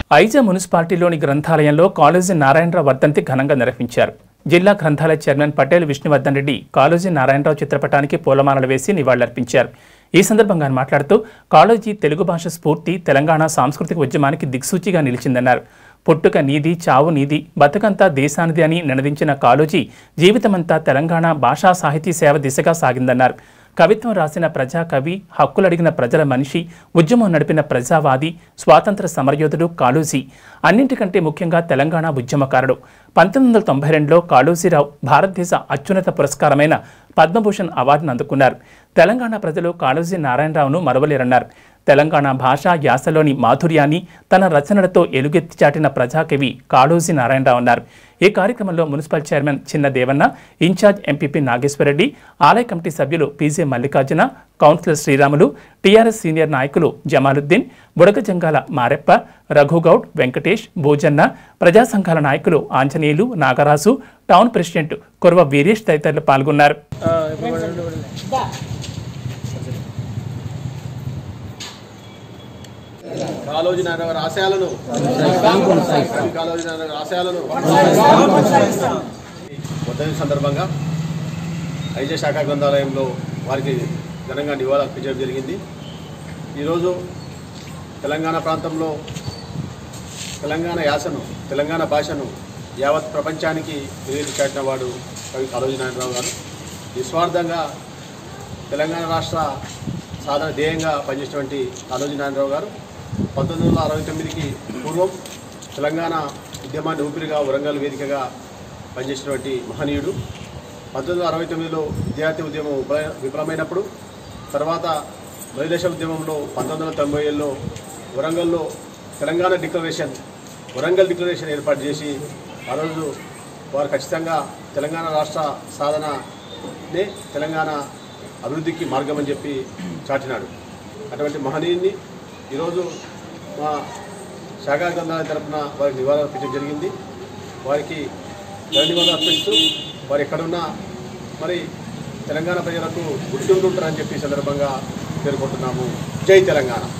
ఐజా మున్సిపాలిటీలోని గ్రంథాలయంలో కాళోజీ నారాయణరావు వర్ధంతి ఘనంగా నిర్వహించారు జిల్లా గ్రంథాలయ చైర్మన్ పటేల్ విష్ణువర్ధన్ రెడ్డి కాళోజీ నారాయణరావు చిత్రపటానికి పూలమాలలు వేసి నివాళులర్పించారు ఈ సందర్భంగా ఆయన మాట్లాడుతూ కాళోజీ తెలుగు భాష స్ఫూర్తి తెలంగాణ సాంస్కృతిక ఉద్యమానికి దిక్సూచిగా నిలిచిందన్నారు పుట్టుక నీది చావు నీది బతుకంతా దేశానిది అని నినదించిన కాళోజీ జీవితమంతా తెలంగాణ భాషా సాహితీ సేవ దిశగా సాగిందన్నారు కవిత్వం రాసిన ప్రజాకవి హక్కులడిగిన ప్రజల మనిషి ఉద్యమం నడిపిన ప్రజావాది స్వాతంత్ర సమరయోధుడు కాళోజీ అన్నింటికంటే ముఖ్యంగా తెలంగాణ ఉద్యమకారుడు పంతొమ్మిది వందల తొంభై రెండులో కాళోజీరావు భారతదేశ అత్యున్నత పురస్కారమైన పద్మభూషణ్ అవార్డును అందుకున్నారు తెలంగాణ ప్రజలు కాళోజీ నారాయణరావును మరవలేరన్నారు తెలంగాణ భాషా యాసలోని మాధుర్యాన్ని తన రచనలతో ఎలుగెత్తి చాటిన ప్రజాకవి కాళోజీ నారాయణరావు అన్నారు ఈ కార్యక్రమంలో మున్సిపల్ చైర్మన్ చిన్న దేవన్న ఇన్ఛార్జ్ ఎంపీపీ నాగేశ్వరరెడ్డి ఆలయ కమిటీ సభ్యులు PJ Mallikarjuna councillor Sriramulu TRS senior నాయకులు జమాలుద్దీన్ బుడగజంగాల మారెప్ప రఘుగౌడ్ వెంకటేష్ భోజన్న ప్రజా సంఘాల నాయకులు ఆంజనేయులు నాగరాజు టౌన్ ప్రెసిడెంట్ కురవ వీరేష్ తదితరులు పాల్గొన్నారు కాళోజీ నారాయణ గారి ఆశయాలను కాళోజీ నారాయణ గారి ఆశయాలను వర్ధంతి సందర్భంగా ఐజే శాఖా గ్రంథాలయంలో వారికి ఘనంగా నివాళులు అర్పించడం జరిగింది ఈరోజు తెలంగాణ ప్రాంతంలో తెలంగాణ యాసను తెలంగాణ భాషను యావత్ ప్రపంచానికి నివేది చాటిన వాడు కవి కాళోజీ నారాయణరావు గారు నిస్వార్థంగా తెలంగాణ రాష్ట్ర సాధన ధ్యేయంగా పనిచేసినటువంటి కాళోజీ నారాయణరావు గారు పంతొమ్మిది వందల అరవై తొమ్మిదికి పూర్వం తెలంగాణ ఉద్యమాన్ని ఊపిరిగా వరంగల్ వేదికగా పనిచేసినటువంటి మహనీయుడు పంతొమ్మిది వందల అరవై తొమ్మిదిలో విద్యార్థి ఉద్యమం విఫల- విఫలమైనప్పుడు తర్వాత మలిదశ ఉద్యమంలో పంతొమ్మిది వందల తొంభై ఏళ్ళలో వరంగల్లో తెలంగాణ డిక్లరేషన్ వరంగల్ డిక్లరేషన్ ఏర్పాటు చేసి ఆ రోజు వారు ఖచ్చితంగా తెలంగాణ రాష్ట్ర సాధననే తెలంగాణ అభివృద్ధికి మార్గం అని చెప్పి చాటినాడు అటువంటి మహనీయుని ఈరోజు మా శాఖా గ్రంథాలయ తరపున వారికి నివాళులు అర్పించడం జరిగింది వారికి ధన్యవాదాలు అర్పిస్తూ వారు ఎక్కడున్నా మరి తెలంగాణ ప్రజలకు గుర్తుంటుంటారని చెప్పి ఈ సందర్భంగా పేర్కొంటున్నాము జై తెలంగాణ